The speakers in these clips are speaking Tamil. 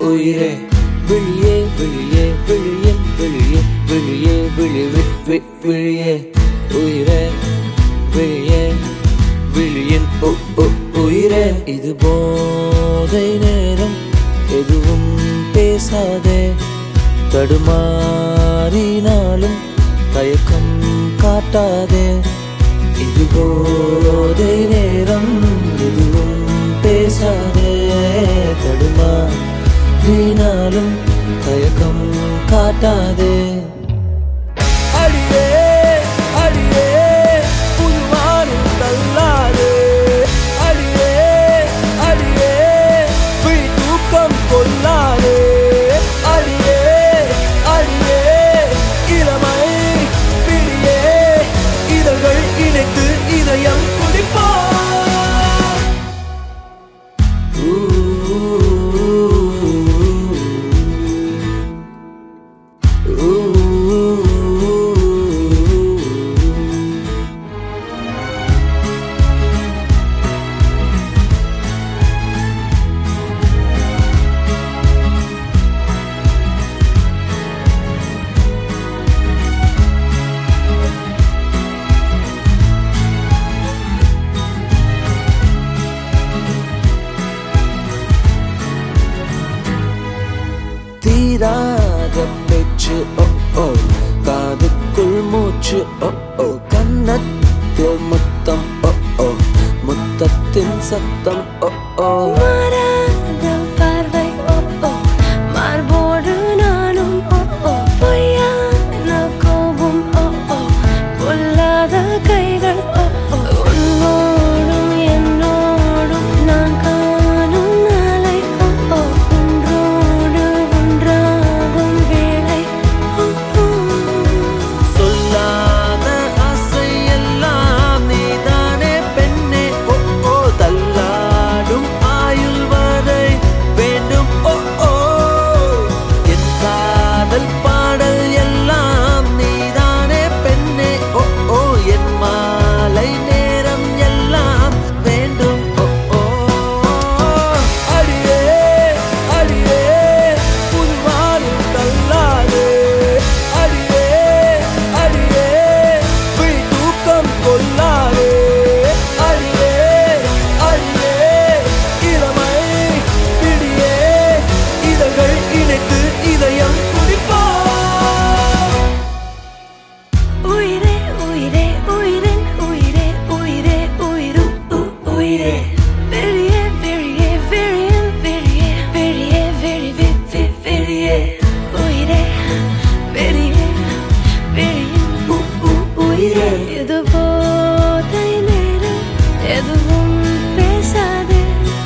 உயிரே விழியே விழியே விழியே விழியே விழியே விழி வி- வி- விழியே உயிரே விழியே விழியின் உ- உ- உயிரே இது போதை நேரம் எதுவும் பேசாதே தடுமாறினாலும் தயக்கம் காட்டாதே இது போதை நேரம் எதுவும் பேசாதே தடுமாறினாலும் தயக்கம் காட்டாதே அடியே அடியே புதுவானில் தள்ளாதே அடியே அடியே விழி தூக்கம் கொள்ளாதே அடியே அடியே இளமை பிடியே இதழ்கள் இணைத்து இதயம் குடிப்பா தீராத பேச்சு ஓ ஓ காதுக்குள் மூச்சு ஓ ஓ கன்னத்தில் முத்தம் ஓ ஓ முத்தத்தின் சத்தம் ஓ ஓ மாறாத பார்வை ஓ ஓ மார்போடு நானும் ஓ ஓ பொய்யான கோபம் ஓ ஓ பொல்லாத கைகள் ஓ ஓ உன்னோடும் என்னோடும் நான் காணும் நாளை ஓ ஓ ஒன்றோடு ஒன்றாகும் வேளை ஓ ஓ சொல்லாத ஆசை எல்லாம் நீதானே பெண்ணே ஓ ஓ தள்ளாடும் ஆயுள் வரை வேண்டும் ஓ ஓ என் காதல் பாடல் எல்லாம் நீதானே பெண்ணே ஓ ஓ என் மாலை நேரம் எல்லாம் வேண்டும் ஓ ஓ அடியே அடியே புதுவானில் தள்ளாதே அடியே அடியே விழி தூக்கம் கொள்ளாதே அடியே அடியே இளமை பிடியே இதழ்கள் இணைத்து இதயம் குடிப்பா உயிரே உயிரே உயிரின் உயிரே உயிரே உயிரும் உ- உயிரே வெளியே வெளியே வெளியின் வெளியே வெளியே வெளி வி- வி- வெளியே உயிரே வெளியே வெளியின் உ- உ- உயிரே இது போதை நேரம் எதுவும் பேசாதே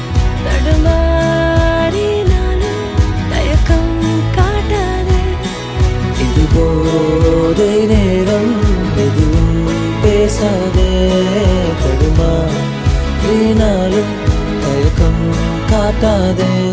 தடுமாறினாலும் தயக்கம் காட்டாதே இது போதை நேரம் எதுவும் பேசாதே தடுமா வீணாலும் தயக்கம் காட்டாதே